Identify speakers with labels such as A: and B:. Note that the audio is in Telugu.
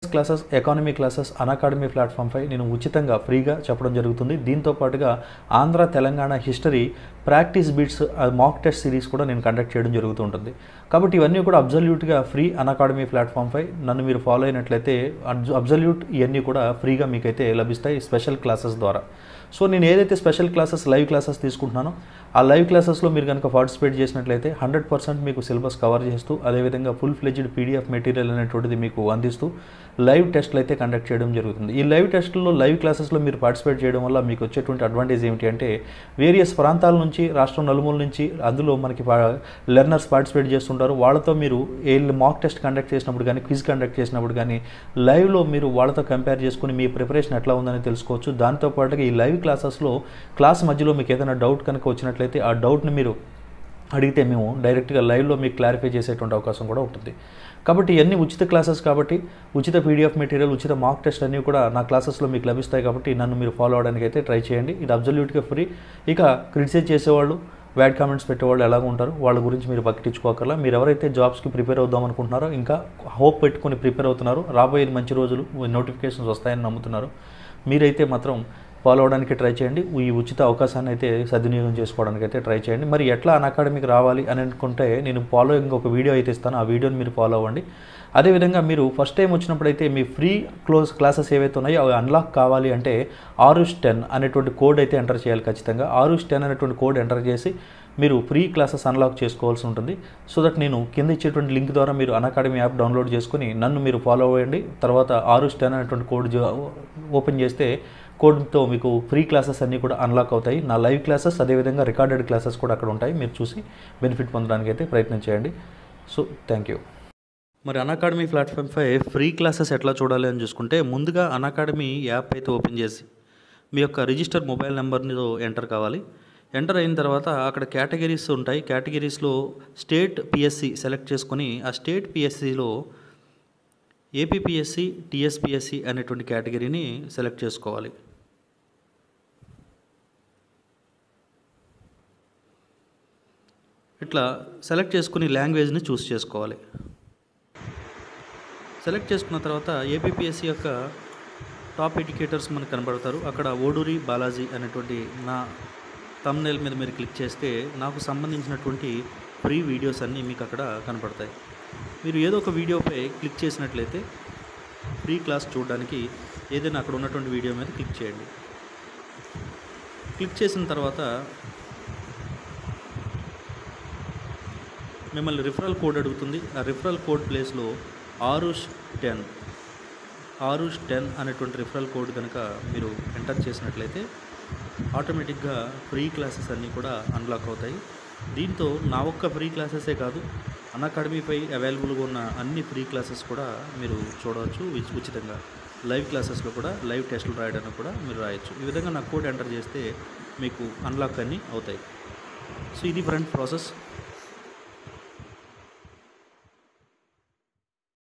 A: క్లాసెస్ ఎకానమీ క్లాసెస్ అకాడమీ ప్లాట్ఫామ్పై నేను ఉచితంగా ఫ్రీగా చెప్పడం జరుగుతుంది దీంతో పాటుగా Andhra Telangana history practice bits mock test series కూడా నేను కండక్ట్ చేయడం జరుగుతూ ఉంటుంది కాబట్టి ఇవన్నీ కూడా అబ్జల్యూట్గా ఫ్రీ అకాడమీ ప్లాట్ఫామ్పై నన్ను మీరు ఫాలో అయినట్లయితే అబ్జల్యూట్ ఇవన్నీ కూడా ఫ్రీగా మీకైతే లభిస్తాయి స్పెషల్ క్లాసెస్ ద్వారా సో నేను ఏదైతే స్పెషల్ క్లాసెస్ లైవ్ క్లాసెస్ తీసుకుంటున్నానో ఆ లైవ్ క్లాసెస్లో మీరు కనుక పార్టిసిపేట్ చేసినట్లయితే హండ్రెడ్ పర్సెంట్ మీకు సిలబస్ కవర్ చేస్తూ అదేవిధంగా ఫుల్ ఫ్లెడ్జ్డ్ పీడిఎఫ్ మెటీరియల్ అనేటువంటిది మీకు అందిస్తూ లైవ్ టెస్ట్లు అయితే కండక్ట్ చేయడం జరుగుతుంది ఈ లైవ్ టెస్ట్లో లైవ్ క్లాసెస్లో మీరు పార్టిసిపేట్ చేయడం వల్ల మీకు వచ్చేటువంటి అడ్వాంటేజ్ ఏమిటి అంటే వేరియస్ ప్రాంతాల నుంచి రాష్ట్రం నలుమూల నుంచి అందులో మనకి లెర్నర్స్ పార్టిసిపేట్ చేస్తుంటారు వాళ్ళతో మీరు ఏ మాక్ టెస్ట్ కండక్ట్ చేసినప్పుడు కానీ క్విజ్ కండక్ట్ చేసినప్పుడు కానీ లైవ్లో మీరు వాళ్ళతో కంపేర్ చేసుకుని మీ ప్రిపరేషన్ ఎట్లా ఉందని తెలుసుకోవచ్చు దాంతోపాటుగా ఈ లైవ్ క్లాసెస్లో క్లాస్ మధ్యలో మీకు ఏదైనా డౌట్ కనుక వచ్చినట్లయితే ఆ డౌట్ని మీరు అడిగితే మేము డైరెక్ట్గా లైవ్లో మీకు క్లారిఫై చేసేటువంటి అవకాశం కూడా ఉంటుంది కాబట్టి ఇవన్నీ ఉచిత క్లాసెస్ కాబట్టి ఉచిత పీడిఎఫ్ మెటీరియల్ ఉచిత మార్క్ టెస్ట్ అన్నీ కూడా నా క్లాసెస్లో మీకు లభిస్తాయి కాబట్టి నన్ను మీరు ఫాలో అవడానికి అయితే ట్రై చేయండి ఇది అబ్జల్యూట్గా ఫ్రీ ఇక క్రిటిసైజ్ చేసేవాళ్ళు బ్యాడ్ కామెంట్స్ పెట్టేవాళ్ళు ఎలాగ ఉంటారు వాళ్ళ గురించి మీరు పట్టించుకోకర్లా మీరు ఎవరైతే జాబ్స్కి ప్రిపేర్ అవుదాం అనుకుంటున్నారో ఇంకా హోప్ పెట్టుకుని ప్రిపేర్ అవుతున్నారో రాబోయే మంచి రోజులు నోటిఫికేషన్స్ వస్తాయని నమ్ముతున్నారు మీరైతే మాత్రం ఫాలో అవడానికి ట్రై చేయండి ఈ ఉచిత అవకాశాన్ని అయితే సద్వినియోగం చేసుకోవడానికి అయితే ట్రై చేయండి మరి ఎట్లా అన్ అకాడమీకి రావాలి అని అనుకుంటే నేను ఫాలోయింగ్ ఒక వీడియో అయితే ఇస్తాను ఆ వీడియోని మీరు ఫాలో అవ్వండి అదేవిధంగా మీరు ఫస్ట్ టైం వచ్చినప్పుడు అయితే మీ ఫ్రీ క్లోజ్ క్లాసెస్ ఏవైతే ఉన్నాయో అవి అన్లాక్ కావాలి అంటే ఆరుష్ టెన్ అనేటువంటి కోడ్ అయితే ఎంటర్ చేయాలి ఖచ్చితంగా ఆరుష్ టెన్ అనేటువంటి కోడ్ ఎంటర్ చేసి మీరు ఫ్రీ క్లాసెస్ అన్లాక్ చేసుకోవాల్సి ఉంటుంది సో దట్ నేను కింద ఇచ్చేటువంటి లింక్ ద్వారా మీరు అన్ అకాడమీ యాప్ డౌన్లోడ్ చేసుకుని నన్ను మీరు ఫాలో అవ్వండి తర్వాత ఆరుష్ టెన్ అనేటువంటి కోడ్ ఓపెన్ చేస్తే కోడ్తో మీకు ఫ్రీ క్లాసెస్ అన్నీ కూడా అన్లాక్ అవుతాయి నా లైవ్ క్లాసెస్ అదేవిధంగా రికార్డెడ్ క్లాసెస్ కూడా అక్కడ ఉంటాయి మీరు చూసి బెనిఫిట్ పొందడానికి అయితే ప్రయత్నం చేయండి సో థ్యాంక్ యూ మరి అకాడమీ ప్లాట్ఫామ్పై ఫ్రీ క్లాసెస్ ఎట్లా చూడాలి అని చూసుకుంటే ముందుగా అకాడమీ యాప్ అయితే ఓపెన్ చేసి మీ యొక్క రిజిస్టర్ మొబైల్ నెంబర్ని ఎంటర్ కావాలి ఎంటర్ అయిన తర్వాత అక్కడ కేటగిరీస్ ఉంటాయి కేటగిరీస్లో స్టేట్ పిఎస్సి సెలెక్ట్ చేసుకొని ఆ స్టేట్ పిఎస్సిలో ఏపీపీఎస్సి టీఎస్పిఎస్సి అనేటువంటి కేటగిరీని సెలెక్ట్ చేసుకోవాలి ఇట్లా సెలెక్ట్ చేసుకుని లాంగ్వేజ్ని చూస్ చేసుకోవాలి సెలెక్ట్ చేసుకున్న తర్వాత ఏపీపీఎస్సి యొక్క టాప్ ఎడ్యుకేటర్స్ మనకు కనబడతారు అక్కడ ఓడూరి బాలాజీ అనేటువంటి నా తమ్నేల్ మీద మీరు క్లిక్ చేస్తే నాకు సంబంధించినటువంటి ఫ్రీ వీడియోస్ అన్నీ మీకు అక్కడ కనపడతాయి మీరు ఏదో ఒక వీడియోపై క్లిక్ చేసినట్లయితే ఫ్రీ క్లాస్ చూడడానికి ఏదైనా అక్కడ ఉన్నటువంటి వీడియో మీద క్లిక్ చేయండి క్లిక్ చేసిన తర్వాత మిమ్మల్ని రిఫరల్ కోడ్ అడుగుతుంది ఆ రిఫరల్ కోడ్ ప్లేస్లో ఆరుష్ టెన్ ఆరుష్ టెన్ అనేటువంటి రిఫరల్ కోడ్ కనుక మీరు ఎంటర్ చేసినట్లయితే ఆటోమేటిక్గా ఫ్రీ క్లాసెస్ అన్నీ కూడా అన్లాక్ అవుతాయి దీంతో నా ఒక్క ఫ్రీ క్లాసెసే కాదు అకాడమీపై అవైలబుల్గా ఉన్న అన్ని ఫ్రీ క్లాసెస్ కూడా మీరు చూడవచ్చు ఉచి- ఉచితంగా లైవ్ క్లాసెస్లో కూడా లైవ్ టెస్టులు రాయడానికి కూడా మీరు రాయొచ్చు ఈ విధంగా నా కోడ్ ఎంటర్ చేస్తే మీకు అన్లాక్ అన్నీ అవుతాయి సో ఇది ఫ్రెండ్ ప్రాసెస్